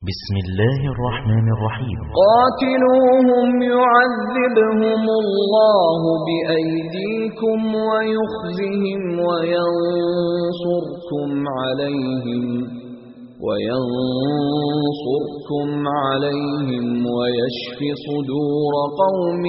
بسم الله الرحمن الرحيم قاتلوهم يعذبهم الله بأيديكم ويخزهم وينصركم عليهم وينصركم عليهم ويشف صدور قوم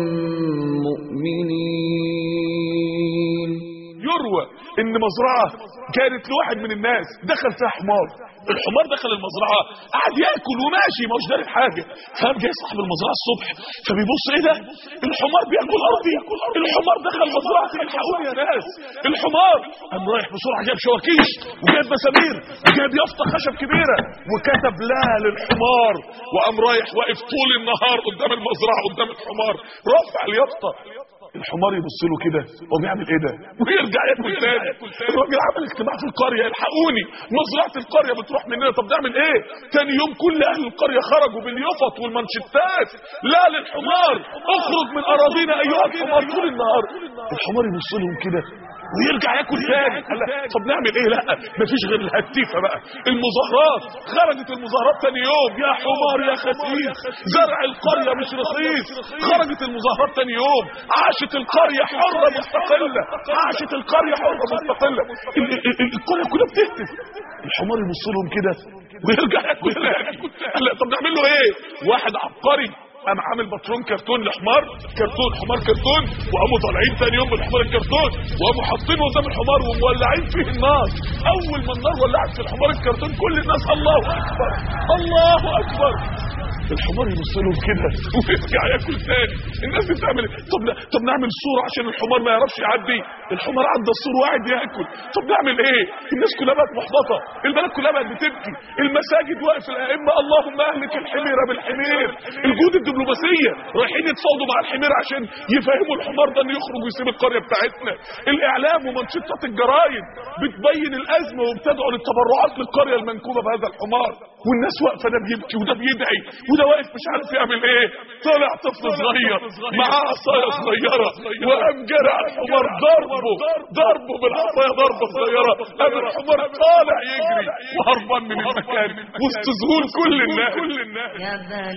مؤمنين يروى ان مزرعة كانت لواحد من الناس دخل فيها حمار الحمار دخل المزرعة قعد ياكل وماشي ما هوش داري حاجة فقام جاي صاحب المزرعة الصبح فبيبص ايه ده الحمار بياكل ارضي الحمار دخل مزرعتي الحقوني يا ناس الحمار قام رايح بسرعة جاب شواكيش وجاب مسامير وجاب يافطة خشب كبيرة وكتب لا للحمار وقام رايح واقف طول النهار قدام المزرعة قدام الحمار رفع اليافطة الحمار يبص له كده هو بيعمل ايه ده ويرجع ياكل تاني الراجل عمل اجتماع في القريه الحقوني مزرعه القريه بتروح مننا طب نعمل ايه تاني يوم كل اهل القريه خرجوا باليفط والمانشيتات لا للحمار اخرج من اراضينا ايها الحمار طول النهار الحمار يبص لهم كده ويرجع ياكل تاني لا طب نعمل ايه لا مفيش غير الهتيفه بقى المظاهرات خرجت المظاهرات تاني يوم يا حمار يا خسيس زرع القريه مش رخيص خرجت المظاهرات تاني يوم عاشت القريه حره مستقله عاشت القريه حره مستقله ال- ال- ال- القريه كلها بتهتف الحمار يبص لهم كده ويرجع ياكل تاني لا طب نعمل له ايه واحد عبقري قام عامل باترون كرتون لحمار كرتون حمار كرتون وقاموا طالعين تاني يوم بالحمار الكرتون وقاموا حاطينه قدام الحمار ومولعين فيه النار اول ما النار ولعت في الحمار الكرتون كل الناس الله اكبر الله اكبر الحمار يبص لهم كده ويرجع ياكل تاني الناس دي بتعمل إيه؟ طب طب نعمل صوره عشان الحمار ما يعرفش يعدي الحمار عدى السور وقاعد ياكل طب نعمل ايه الناس كلها بقت محبطه البلد كلها بقت بتبكي المساجد واقف الائمه اللهم اهلك الحمير بالحمير الجهود الدبلوماسيه رايحين يتفاوضوا مع الحمير عشان يفهموا الحمار ده انه يخرج ويسيب القريه بتاعتنا الاعلام ومنشطات الجرايد بتبين الازمه وبتدعو للتبرعات للقريه المنكوبه بهذا الحمار والناس واقفه ده بيبكي وده بيدعي وده واقف مش عارف يعمل ايه طلع طفل صغير معاه عصايه صغيره وقام جرى على الحمار ضربه ضربه بالعصايه ضربه صغيره قام الحمار طالع يجري وهربان من المكان وسط ظهور كل الناس كل الناس يا ابن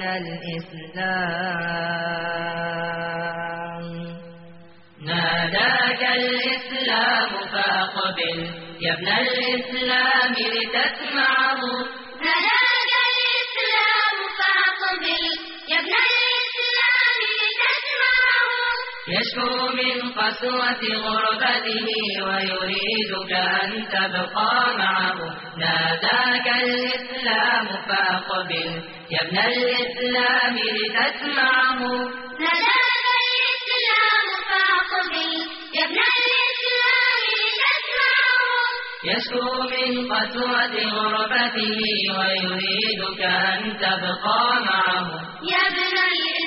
الإسلام ناداك الإسلام فأقبل يا ابن الإسلام لتسمعه ناداك الإسلام فأقبل يا ابن الإسلام لتسمعه يشكو من قسوة غربته ويريدك أن تبقى معه ناداك الإسلام فأقبل يا ابن الإسلام لتسمعه ناداك الإسلام فأقبل يا ابن الإسلام لتسمعه يشكو من قسوة غربته ويريدك أن تبقى معه يا ابن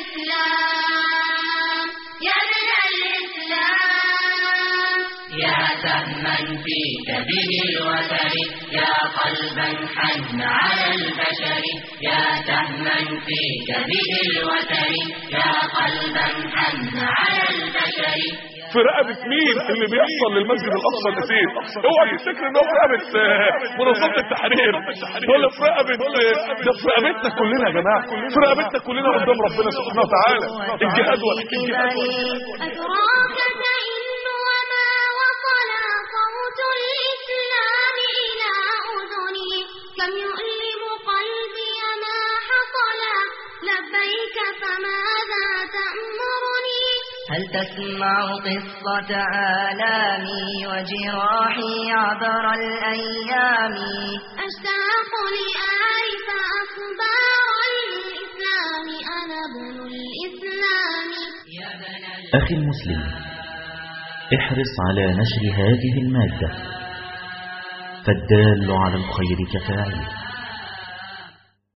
الإسلام يا ابن الإسلام يا سهما في كبد الوتر يا قلبا حن على البشر يا سهما في كبد الوتر يا قلبا حن على البشر في رقبة مين اللي بيحصل للمسجد الأقصى النسير اوعى تفتكر ان هو في رقبة آه، منظمة التحرير ولا في رقبة آه، ده في رقبتنا كلنا يا جماعة في رقبتنا كلنا قدام ربنا سبحانه وتعالى الجهاد ولا الجهاد ولا أتراك تئن وما وصل صوت الإسلام إلى أذني كم يؤلم قلبي ما حصل لبيك فماذا تأمرني هل تسمع قصة آلامي وجراحي عبر الأيام أشتاق لأعرف أخبار الإسلام أنا ابن الإسلام يا بني أخي المسلم احرص على نشر هذه المادة فالدال على الخير كفاعله